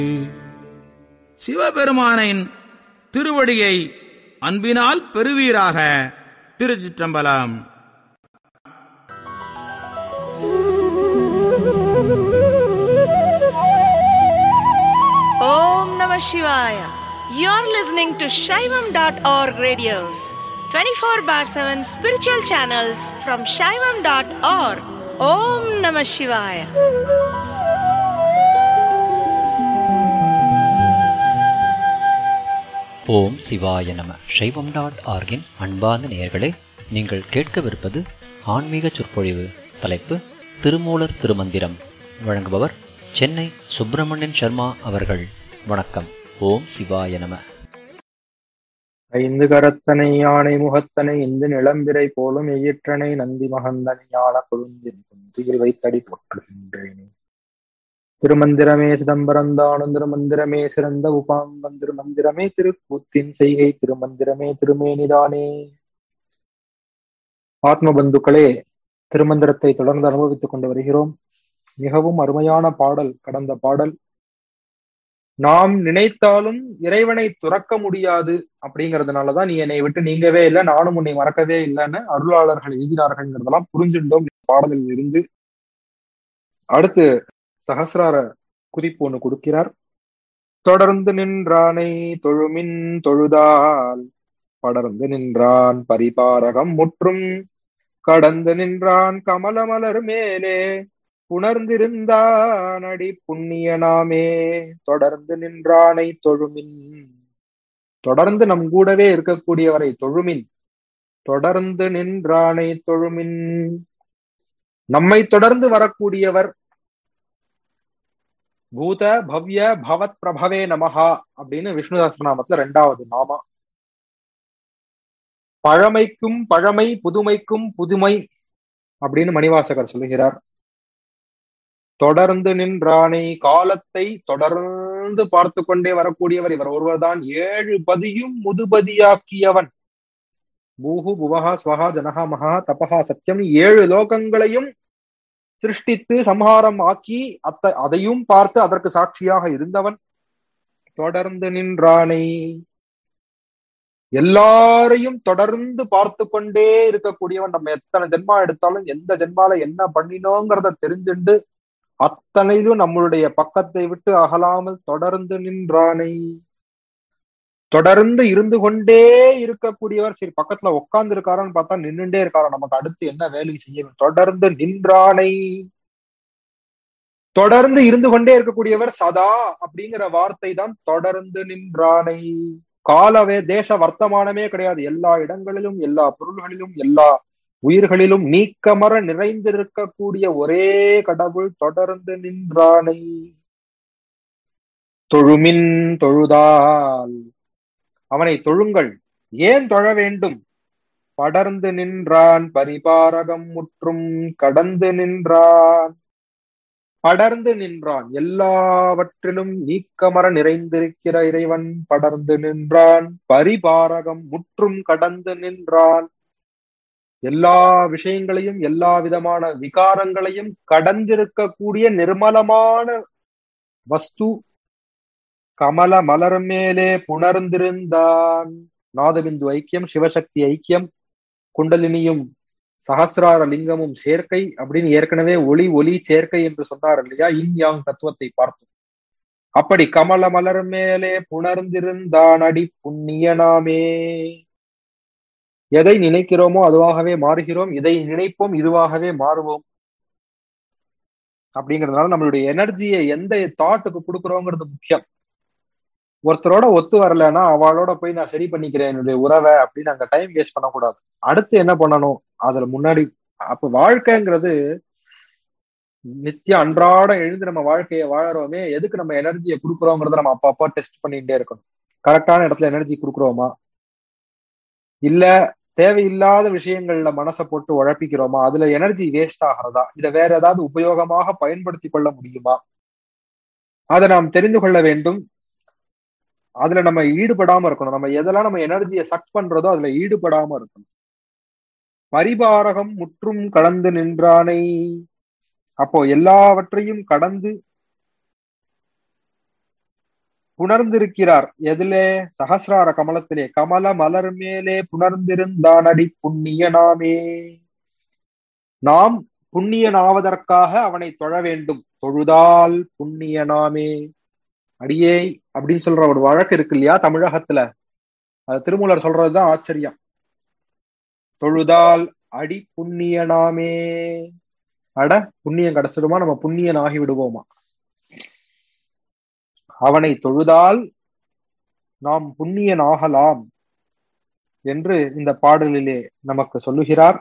சிவபெருமானின் திருவடியை அன்பினால் பெறுவீராக திருச்சிற்றம்பலம் Om Namah Shivaya. You're listening to Shaivam.org radios, 24 bar 7 spiritual channels from Shaivam.org. Om Namah Shivaya. ஓம் சிவாய நம சைவம் டாட் ஆர்கின் அன்பார்ந்த நேயர்களே நீங்கள் கேட்கவிருப்பது ஆன்மீக சொற்பொழிவு தலைப்பு திருமூலர் திருமந்திரம் வழங்குபவர் சென்னை சுப்பிரமணியன் சர்மா அவர்கள் வணக்கம் ஓம் சிவாய நம ஐந்து கரத்தனை யானை முகத்தனை இந்த நிலம்பிரை போலும் எயிற்றனை நந்தி மகந்தனை ஞான கொழுந்தின் குந்தியில் வைத்தடி போற்றுகின்றேனே திருமந்திரமே சிதம்பரந்தானும் திருமந்திரமே சிறந்த உபாங்கம் திருமந்திரமே திருக்கூத்தின் செய்கை திருமந்திரமே திருமேனிதானே ஆத்ம பந்துக்களே திருமந்திரத்தை தொடர்ந்து அனுபவித்துக் கொண்டு வருகிறோம் மிகவும் அருமையான பாடல் கடந்த பாடல் நாம் நினைத்தாலும் இறைவனை துறக்க முடியாது அப்படிங்கறதுனாலதான் நீ என்னை விட்டு நீங்கவே இல்லை நானும் உன்னை மறக்கவே இல்லைன்னு அருளாளர்கள் எழுதினார்கள்ங்கிறதெல்லாம் புரிஞ்சுட்டோம் இந்த பாடலில் இருந்து அடுத்து சகசிரார குறிப்பு ஒண்ணு கொடுக்கிறார் தொடர்ந்து நின்றானை தொழுமின் தொழுதால் படர்ந்து நின்றான் பரிபாரகம் முற்றும் கடந்து நின்றான் கமலமலர் மேலே புணர்ந்திருந்தான் அடி புண்ணியனாமே தொடர்ந்து நின்றானை தொழுமின் தொடர்ந்து நம் கூடவே இருக்கக்கூடியவரை தொழுமின் தொடர்ந்து நின்றானை தொழுமின் நம்மை தொடர்ந்து வரக்கூடியவர் பூத பவ்ய பவத் பிரபவே நமஹா அப்படின்னு விஷ்ணு சஹஸ்ரநாமத்துல ரெண்டாவது நாமா பழமைக்கும் பழமை புதுமைக்கும் புதுமை அப்படின்னு மணிவாசகர் சொல்லுகிறார் தொடர்ந்து நின்றானை காலத்தை தொடர்ந்து பார்த்து கொண்டே வரக்கூடியவர் இவர் ஒருவர்தான் ஏழு பதியும் முதுபதியாக்கியவன் பூஹு புவஹா ஸ்வஹா ஜனஹா மகா தபஹா சத்தியம் ஏழு லோகங்களையும் சிருஷ்டித்து சம்ஹாரம் ஆக்கி அத்த அதையும் பார்த்து அதற்கு சாட்சியாக இருந்தவன் தொடர்ந்து நின்றானை எல்லாரையும் தொடர்ந்து பார்த்து கொண்டே இருக்கக்கூடியவன் நம்ம எத்தனை ஜென்மா எடுத்தாலும் எந்த ஜென்மால என்ன பண்ணினோங்கிறத தெரிஞ்சுண்டு அத்தனையிலும் நம்மளுடைய பக்கத்தை விட்டு அகலாமல் தொடர்ந்து நின்றானை தொடர்ந்து இருந்து கொண்டே இருக்கக்கூடியவர் சரி பக்கத்துல உட்கார்ந்து இருக்காரான்னு பார்த்தா நின்னுட்டே இருக்காரா நமக்கு அடுத்து என்ன வேலை செய்ய தொடர்ந்து நின்றானை தொடர்ந்து இருந்து கொண்டே இருக்கக்கூடியவர் சதா அப்படிங்கிற வார்த்தை தான் தொடர்ந்து நின்றானை காலவே தேச வர்த்தமானமே கிடையாது எல்லா இடங்களிலும் எல்லா பொருள்களிலும் எல்லா உயிர்களிலும் நீக்கமர நிறைந்திருக்கக்கூடிய ஒரே கடவுள் தொடர்ந்து நின்றானை தொழுமின் தொழுதால் அவனை தொழுங்கள் ஏன் தொழ வேண்டும் படர்ந்து நின்றான் பரிபாரகம் முற்றும் கடந்து நின்றான் படர்ந்து நின்றான் எல்லாவற்றிலும் நீக்கமர நிறைந்திருக்கிற இறைவன் படர்ந்து நின்றான் பரிபாரகம் முற்றும் கடந்து நின்றான் எல்லா விஷயங்களையும் எல்லா விதமான விகாரங்களையும் கடந்திருக்கக்கூடிய நிர்மலமான வஸ்து கமல மலர் மேலே புணர்ந்திருந்தான் நாதபிந்து ஐக்கியம் சிவசக்தி ஐக்கியம் குண்டலினியும் சகசிரார லிங்கமும் சேர்க்கை அப்படின்னு ஏற்கனவே ஒளி ஒளி சேர்க்கை என்று சொன்னார் இல்லையா இன் யாங் தத்துவத்தை பார்த்தோம் அப்படி கமல மலர் மேலே புணர்ந்திருந்தான் அடி புண்ணியனாமே எதை நினைக்கிறோமோ அதுவாகவே மாறுகிறோம் இதை நினைப்போம் இதுவாகவே மாறுவோம் அப்படிங்கறதுனால நம்மளுடைய எனர்ஜியை எந்த தாட்டுக்கு கொடுக்குறோங்கிறது முக்கியம் ஒருத்தரோட ஒத்து வரலன்னா அவளோட போய் நான் சரி பண்ணிக்கிறேன் என்னுடைய உறவை அப்படின்னு அங்க டைம் வேஸ்ட் பண்ணக்கூடாது அடுத்து என்ன பண்ணணும் அதுல முன்னாடி அப்ப வாழ்க்கைங்கிறது நித்தியம் அன்றாட எழுந்து நம்ம வாழ்க்கையை வாழறோமே எதுக்கு நம்ம எனர்ஜியை கொடுக்குறோங்கிறத நம்ம அப்பப்போ டெஸ்ட் பண்ணிட்டே இருக்கணும் கரெக்டான இடத்துல எனர்ஜி கொடுக்குறோமா இல்ல தேவையில்லாத விஷயங்கள்ல மனசை போட்டு உழப்பிக்கிறோமா அதுல எனர்ஜி வேஸ்ட் ஆகிறதா இத வேற ஏதாவது உபயோகமாக பயன்படுத்தி கொள்ள முடியுமா அதை நாம் தெரிந்து கொள்ள வேண்டும் அதுல நம்ம ஈடுபடாம இருக்கணும் நம்ம எதெல்லாம் நம்ம எனர்ஜியை சக் பண்றதோ அதுல ஈடுபடாம இருக்கணும் பரிபாரகம் முற்றும் கடந்து நின்றானை அப்போ எல்லாவற்றையும் கடந்து புணர்ந்திருக்கிறார் எதிலே சகசிரார கமலத்திலே கமல மலர் மேலே புணர்ந்திருந்தானடி புண்ணியனாமே நாம் புண்ணியனாவதற்காக அவனை தொழ வேண்டும் தொழுதால் புண்ணியனாமே அடியே அப்படின்னு சொல்ற ஒரு வழக்கு இருக்கு இல்லையா தமிழகத்துல அது திருமூலர் சொல்றதுதான் ஆச்சரியம் தொழுதால் அடி புண்ணியனாமே அட புண்ணியம் கிடைச்சிடுமா நம்ம புண்ணியன் ஆகி விடுவோமா அவனை தொழுதால் நாம் புண்ணியன் ஆகலாம் என்று இந்த பாடலிலே நமக்கு சொல்லுகிறார்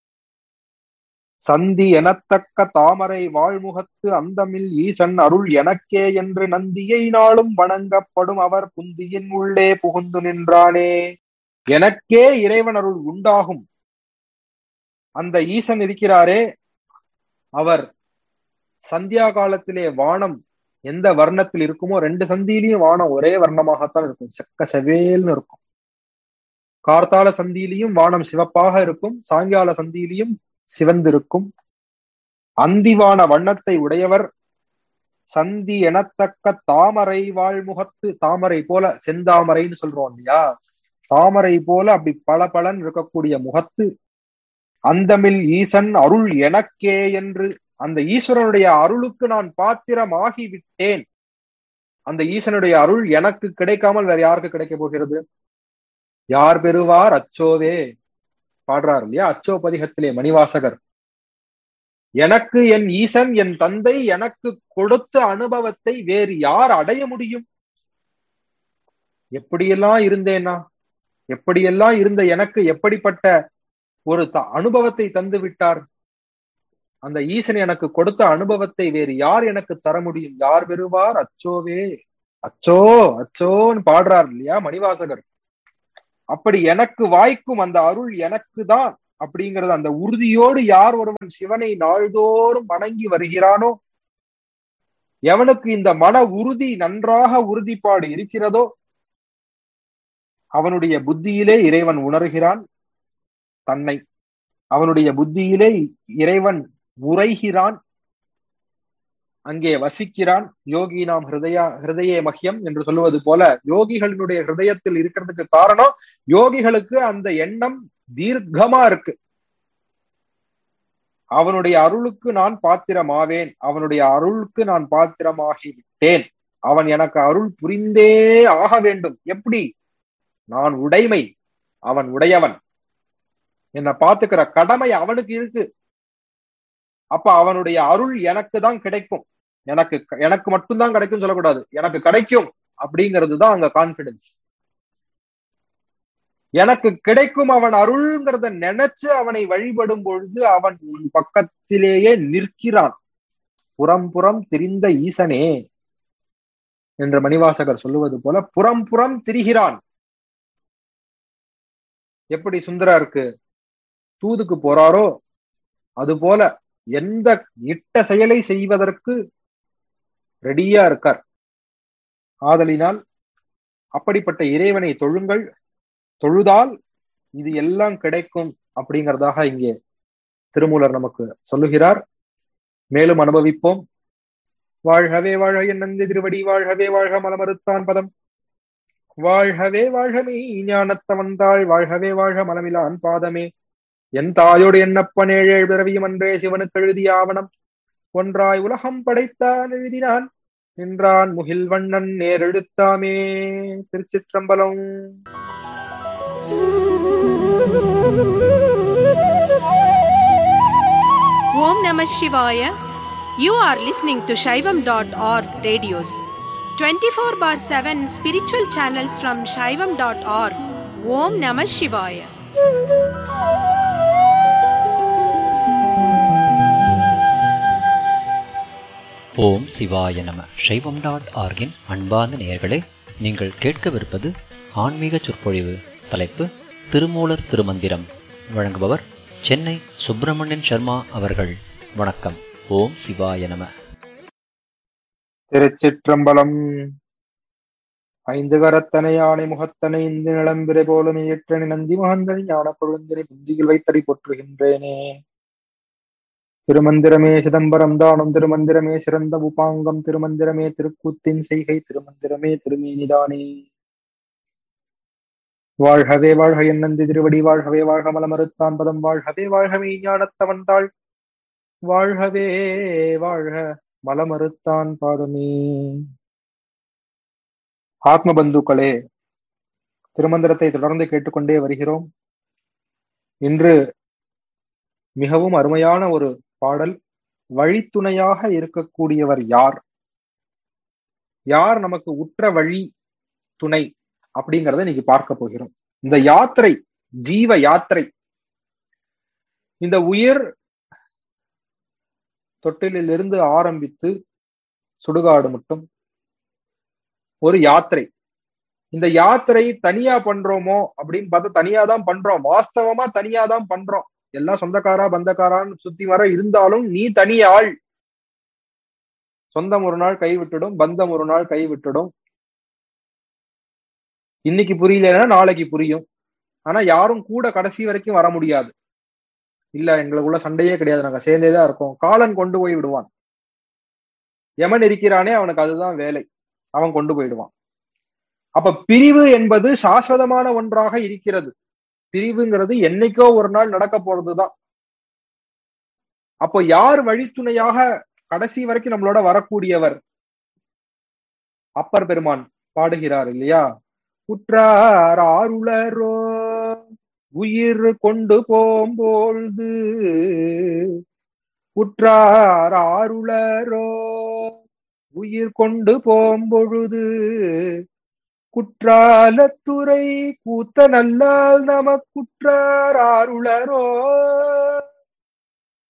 சந்தி எனத்தக்க தாமரை வாழ்முகத்து அந்தமில் ஈசன் அருள் எனக்கே என்று நந்தியை நாளும் வணங்கப்படும் அவர் புந்தியின் உள்ளே புகுந்து நின்றானே எனக்கே இறைவன் அருள் உண்டாகும் அந்த ஈசன் இருக்கிறாரே அவர் சந்தியா காலத்திலே வானம் எந்த வர்ணத்தில் இருக்குமோ ரெண்டு சந்தியிலையும் வானம் ஒரே வர்ணமாகத்தான் இருக்கும் செக்க செவேல்னு இருக்கும் கார்த்தால சந்தியிலையும் வானம் சிவப்பாக இருக்கும் சாயங்கால சந்தியிலையும் சிவந்திருக்கும் அந்திவான வண்ணத்தை உடையவர் சந்தி எனத்தக்க தாமரை வாழ்முகத்து தாமரை போல செந்தாமரைன்னு சொல்றோம் இல்லையா தாமரை போல அப்படி பல பலன் இருக்கக்கூடிய முகத்து அந்தமில் ஈசன் அருள் எனக்கே என்று அந்த ஈஸ்வரனுடைய அருளுக்கு நான் பாத்திரமாகி விட்டேன் அந்த ஈசனுடைய அருள் எனக்கு கிடைக்காமல் வேற யாருக்கு கிடைக்க போகிறது யார் பெறுவார் அச்சோவே பாடுறார் இல்லையா அச்சோ பதிகத்திலே மணிவாசகர் எனக்கு என் ஈசன் என் தந்தை எனக்கு கொடுத்த அனுபவத்தை வேறு யார் அடைய முடியும் எப்படியெல்லாம் இருந்தேனா எப்படியெல்லாம் இருந்த எனக்கு எப்படிப்பட்ட ஒரு த அனுபவத்தை தந்து விட்டார் அந்த ஈசன் எனக்கு கொடுத்த அனுபவத்தை வேறு யார் எனக்கு தர முடியும் யார் பெறுவார் அச்சோவே அச்சோ அச்சோன்னு பாடுறார் இல்லையா மணிவாசகர் அப்படி எனக்கு வாய்க்கும் அந்த அருள் எனக்கு தான் அப்படிங்கிறது அந்த உறுதியோடு யார் ஒருவன் சிவனை நாள்தோறும் வணங்கி வருகிறானோ எவனுக்கு இந்த மன உறுதி நன்றாக உறுதிப்பாடு இருக்கிறதோ அவனுடைய புத்தியிலே இறைவன் உணர்கிறான் தன்னை அவனுடைய புத்தியிலே இறைவன் உரைகிறான் அங்கே வசிக்கிறான் யோகி நாம் ஹிருதயா ஹிருதயே மஹ்யம் என்று சொல்லுவது போல யோகிகளினுடைய ஹிருதயத்தில் இருக்கிறதுக்கு காரணம் யோகிகளுக்கு அந்த எண்ணம் தீர்க்கமா இருக்கு அவனுடைய அருளுக்கு நான் பாத்திரமாவேன் அவனுடைய அருளுக்கு நான் பாத்திரமாகி விட்டேன் அவன் எனக்கு அருள் புரிந்தே ஆக வேண்டும் எப்படி நான் உடைமை அவன் உடையவன் என்னை பாத்துக்கிற கடமை அவனுக்கு இருக்கு அப்ப அவனுடைய அருள் எனக்கு தான் கிடைக்கும் எனக்கு எனக்கு மட்டும்தான் கிடைக்கும் சொல்லக்கூடாது எனக்கு கிடைக்கும் அப்படிங்கிறது தான் அங்க கான்பிடன்ஸ் எனக்கு கிடைக்கும் அவன் அருள்ங்கிறத நினைச்சு அவனை வழிபடும் பொழுது அவன் உன் பக்கத்திலேயே நிற்கிறான் புறம் புறம் திரிந்த ஈசனே என்று மணிவாசகர் சொல்லுவது போல புறம் புறம் திரிகிறான் எப்படி சுந்தரா இருக்கு தூதுக்கு போறாரோ அது போல எந்த இட்ட செயலை செய்வதற்கு ரெடியா இருக்கார் ஆதலினால் அப்படிப்பட்ட இறைவனை தொழுங்கள் தொழுதால் இது எல்லாம் கிடைக்கும் அப்படிங்கிறதாக இங்கே திருமூலர் நமக்கு சொல்லுகிறார் மேலும் அனுபவிப்போம் வாழ்கவே வாழ்க என் நந்தி திருவடி வாழ்கவே வாழ்க மலமறுத்தான் பதம் வாழ்கவே வாழ்கமே ஞானத்தவந்தாள் வாழ்கவே வாழ்க மலமிலான் பாதமே என் தாயோடு என்னப்பன் ஏழேழ் பிறவியும் அன்றே சிவனுக்கு எழுதிய ஆவணம் ஒன்றாய் உலகம் படைத்தான் எழுதினான் நின்றான் முகில் வண்ணன் நேரெழுத்தாமே திருச்சிற்றம்பலம் Om Namah Shivaya. You are listening to Shaivam.org radios. 24 bar 7 spiritual channels from Shaivam.org. Om Namah Shivaya. ஓம் சிவாய நம சைவம் டாட் ஆர்கின் அன்பார்ந்த நேயர்களே நீங்கள் கேட்கவிருப்பது ஆன்மீக சொற்பொழிவு தலைப்பு திருமூலர் திருமந்திரம் வழங்குபவர் சென்னை சுப்பிரமணியன் சர்மா அவர்கள் வணக்கம் ஓம் சிவாய நம திருச்சிற்றம்பலம் ஐந்து கரத்தனை யானை முகத்தனை இந்த நிலம்பிரை போல நீற்றனை நந்தி மகந்தனை ஞான கொழுந்தனை புந்தியில் வைத்தடி போற்றுகின்றேனே திருமந்திரமே சிதம்பரம் தானம் திருமந்திரமே சிறந்த உபாங்கம் திருமந்திரமே திருக்கூத்தின் செய்கை திருமந்திரமே திருமேனிதானே வாழ்கவே வாழ்க என்னந்தி திருவடி வாழ்கவே வாழ்க மலமறுத்தான் பதம் வாழ்கவே வாழ்கவே ஞானத்தவன் தாள் வாழ்கவே வாழ்க மலமறுத்தான் பாதமே ஆத்ம பந்துக்களே திருமந்திரத்தை தொடர்ந்து கேட்டுக்கொண்டே வருகிறோம் இன்று மிகவும் அருமையான ஒரு பாடல் வழித்துணையாக இருக்கக்கூடியவர் யார் யார் நமக்கு உற்ற வழி துணை அப்படிங்கறத இன்னைக்கு பார்க்க போகிறோம் இந்த யாத்திரை ஜீவ யாத்திரை இந்த உயிர் தொட்டிலிருந்து ஆரம்பித்து சுடுகாடு மட்டும் ஒரு யாத்திரை இந்த யாத்திரை தனியா பண்றோமோ அப்படின்னு பார்த்தா தனியா தான் பண்றோம் வாஸ்தவமா தனியா தான் பண்றோம் எல்லாம் சொந்தக்காரா பந்தக்காரான்னு சுத்தி வர இருந்தாலும் நீ தனி ஆள் சொந்தம் ஒரு நாள் கைவிட்டுடும் பந்தம் ஒரு நாள் கைவிட்டுடும் இன்னைக்கு புரியலன்னா நாளைக்கு புரியும் ஆனா யாரும் கூட கடைசி வரைக்கும் வர முடியாது இல்ல எங்களுக்குள்ள சண்டையே கிடையாது நாங்க சேர்ந்தேதான் இருக்கோம் காலன் கொண்டு போய் விடுவான் எமன் இருக்கிறானே அவனுக்கு அதுதான் வேலை அவன் கொண்டு போயிடுவான் அப்ப பிரிவு என்பது சாஸ்வதமான ஒன்றாக இருக்கிறது பிரிவுங்கிறது என்னைக்கோ ஒரு நாள் நடக்க போறதுதான் அப்போ யார் வழித்துணையாக கடைசி வரைக்கும் நம்மளோட வரக்கூடியவர் அப்பர் பெருமான் பாடுகிறார் இல்லையா குற்றார் ஆருளரோ உயிர் கொண்டு போம்பொழுது குற்றார் ஆருளரோ உயிர் கொண்டு போம்பொழுது குற்றாலத்துறை கூத்த நல்லால் நமக்குற்றார் ஆருளரோ